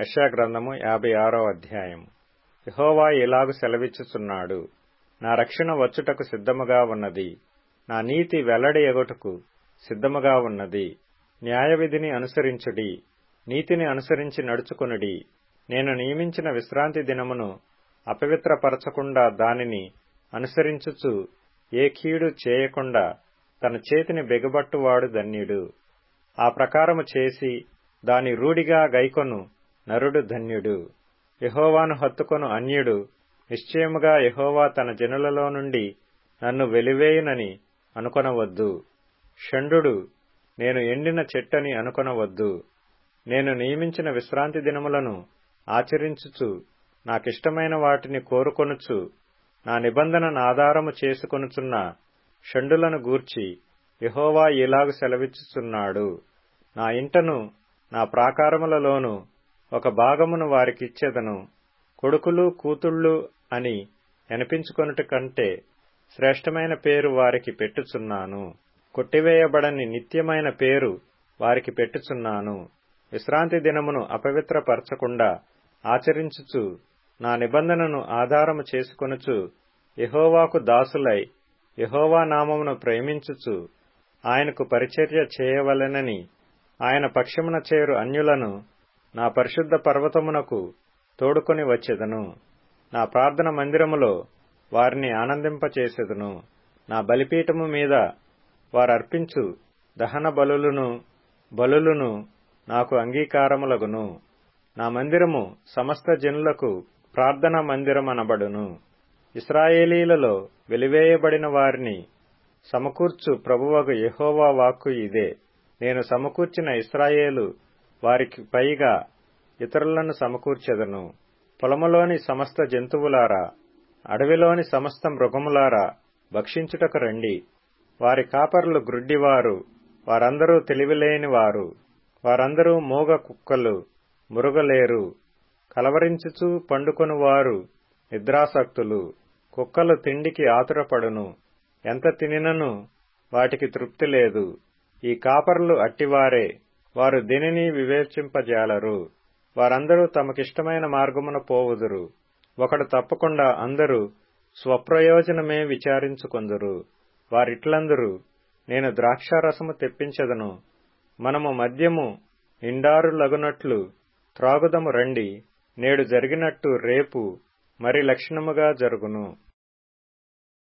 యెషయా గ్రంథము యాభై ఆరో అధ్యాయం యెహోవా ఇలాగు సెలవిచ్చుచున్నాడు నా రక్షణ వచ్చుటకు సిద్ధముగా ఉన్నది నా నీతి వెల్లడి ఎగుటకు సిద్ధముగా ఉన్నది న్యాయవిధిని అనుసరించుడి నీతిని అనుసరించి నడుచుకొనుడి నేను నియమించిన విశ్రాంతి దినమును అపవిత్రపరచకుండా దానిని అనుసరించుచు ఏ కీడు చేయకుండా తన చేతిని బెగబట్టువాడు ధన్యుడు ఆ ప్రకారము చేసి దాని రూఢిగా గైకొను నరుడు ధన్యుడు యహోవాను హత్తుకొను అన్యుడు నిశ్చయముగా యహోవా తన జనులలో నుండి నన్ను వెలివేయునని అనుకొనవద్దు షండు నేను ఎండిన చెట్టని అనుకొనవద్దు నేను నియమించిన విశ్రాంతి దినములను ఆచరించుచు నాకిష్టమైన వాటిని కోరుకొనుచు నా నిబంధనను ఆధారము చేసుకొనుచున్న షండులను గూర్చి యహోవా ఇలాగు సెలవిచ్చుచున్నాడు నా ఇంటను నా ప్రాకారములలోను ఒక భాగమును వారికిచ్చెదను కొడుకులు కూతుళ్ళు అని అనిపించుకొనుట కంటే శ్రేష్టమైన పేరు వారికి పెట్టుచున్నాను కొట్టివేయబడని నిత్యమైన పేరు వారికి పెట్టుచున్నాను విశ్రాంతి దినమును అపవిత్రపరచకుండా ఆచరించుచు నా నిబంధనను ఆధారము చేసుకొనుచు యహోవాకు దాసులై యహోవా నామమును ప్రేమించుచు ఆయనకు పరిచర్య చేయవలెనని ఆయన పక్షమున చేరు అన్యులను నా పరిశుద్ధ పర్వతమునకు తోడుకొని వచ్చెదను నా ప్రార్థన మందిరములో వారిని ఆనందింపచేసెదను నా బలిపీఠము మీద వారర్పించు దహన బలులను బలులను నాకు అంగీకారములగును నా మందిరము సమస్త జనులకు ప్రార్థనా మందిరమనబడును ఇస్రాయేలీలలో వెలివేయబడిన వారిని సమకూర్చు ప్రభువగు యహోవా వాక్కు ఇదే నేను సమకూర్చిన ఇస్రాయేలు వారికి పైగా ఇతరులను సమకూర్చెదను పొలములోని సమస్త జంతువులారా అడవిలోని సమస్త మృగములారా భక్షించుటకు రండి వారి కాపర్లు గ్రుడ్డివారు వారందరూ తెలివిలేని వారు వారందరూ మూగ కుక్కలు మురుగలేరు కలవరించుచూ పండుకొని వారు నిద్రాసక్తులు కుక్కలు తిండికి ఆతురపడును ఎంత తినినను వాటికి తృప్తి లేదు ఈ కాపర్లు అట్టివారే వారు దేనిని వివేచింపజాలరు వారందరూ తమకిష్టమైన మార్గమున పోవుదురు ఒకడు తప్పకుండా అందరూ స్వప్రయోజనమే విచారించుకొందురు వారిట్లందరూ నేను ద్రాక్షారసము తెప్పించదను మనము మద్యము నిండారులగునట్లు త్రాగుదము రండి నేడు జరిగినట్టు రేపు మరి లక్షణముగా జరుగును